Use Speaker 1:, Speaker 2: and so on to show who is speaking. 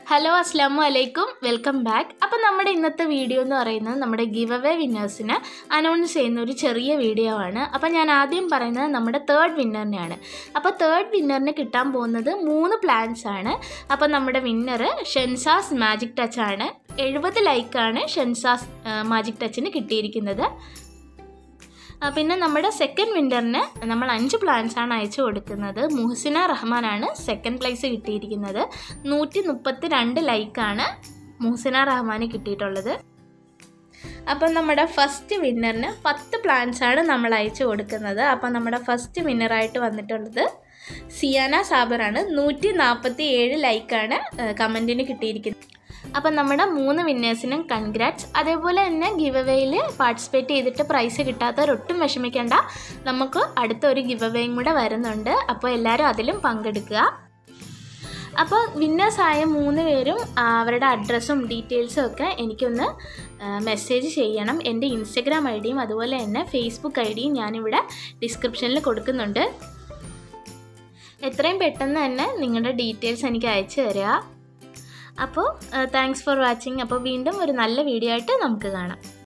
Speaker 1: hello അസ്ലാമു അലൈക്കും welcome back അപ്പം നമ്മുടെ ഇന്നത്തെ വീഡിയോ എന്ന് പറയുന്നത് നമ്മുടെ ഗിവ് അവേ വിന്നേഴ്സിന് അനൗൺസ് ചെയ്യുന്ന ഒരു ചെറിയ വീഡിയോ ആണ് അപ്പം ഞാൻ ആദ്യം പറയുന്നത് നമ്മുടെ തേർഡ് വിന്നറിനെയാണ് അപ്പോൾ തേർഡ് വിന്നറിന് കിട്ടാൻ പോകുന്നത് മൂന്ന് പ്ലാൻസ് ആണ് അപ്പം നമ്മുടെ വിന്നർ ഷെൻസാസ് മാജിക് ടച്ച് ആണ് എഴുപത് ലൈക്കാണ് ഷെൻസാസ് മാജിക് ടച്ചിന് കിട്ടിയിരിക്കുന്നത് ആ, പിന്നെ നമ്മുടെ സെക്കൻഡ് വിന്നറിന് നമ്മൾ അഞ്ച് പ്ലാൻസ് ആണ് അയച്ചു കൊടുക്കുന്നത് മുഹസിന റഹ്മാനാണ് സെക്കൻഡ് പ്ലേസ് കിട്ടിയിരിക്കുന്നത് നൂറ്റി മുപ്പത്തി രണ്ട് ലൈക്കാണ് മുഹസിന റഹ്മാന് കിട്ടിയിട്ടുള്ളത് അപ്പം നമ്മുടെ ഫസ്റ്റ് വിന്നറിന് പത്ത് പ്ലാൻസ് ആണ് നമ്മൾ അയച്ചു കൊടുക്കുന്നത് അപ്പം നമ്മുടെ ഫസ്റ്റ് വിന്നറായിട്ട് വന്നിട്ടുള്ളത് സിയാന സാബറാണ് നൂറ്റി നാൽപ്പത്തി ഏഴ് ലൈക്കാണ് കമൻറ്റിന് കിട്ടിയിരിക്കുന്നത് അപ്പം നമ്മുടെ മൂന്ന് വിന്നേഴ്സിനും കൺഗ്രാറ്റ്സ് അതേപോലെ തന്നെ ഗിവ് അവേയിൽ പാർട്ടിസിപ്പേറ്റ് ചെയ്തിട്ട് പ്രൈസ് കിട്ടാത്തവരൊട്ടും വിഷമിക്കേണ്ട നമുക്ക് അടുത്ത ഒരു ഗിവ് അവേയും കൂടെ വരുന്നുണ്ട് അപ്പോൾ എല്ലാവരും അതിലും പങ്കെടുക്കുക അപ്പോൾ വിന്നേഴ്സായ മൂന്ന് പേരും ആ, അവരുടെ അഡ്രസ്സും ഡീറ്റെയിൽസും ഒക്കെ എനിക്കൊന്ന് മെസ്സേജ് ചെയ്യണം എൻ്റെ ഇൻസ്റ്റഗ്രാം ഐ ഡിയും അതുപോലെ തന്നെ ഫേസ്ബുക്ക് ഐ ഡിയും ഞാനിവിടെ ഡിസ്ക്രിപ്ഷനിൽ കൊടുക്കുന്നുണ്ട് എത്രയും പെട്ടെന്ന് തന്നെ നിങ്ങളുടെ ഡീറ്റെയിൽസ് എനിക്ക് അയച്ചു തരിക അപ്പോൾ താങ്ക്സ് ഫോർ വാച്ചിങ് അപ്പോൾ വീണ്ടും ഒരു നല്ല വീഡിയോ ആയിട്ട് നമുക്ക് കാണാം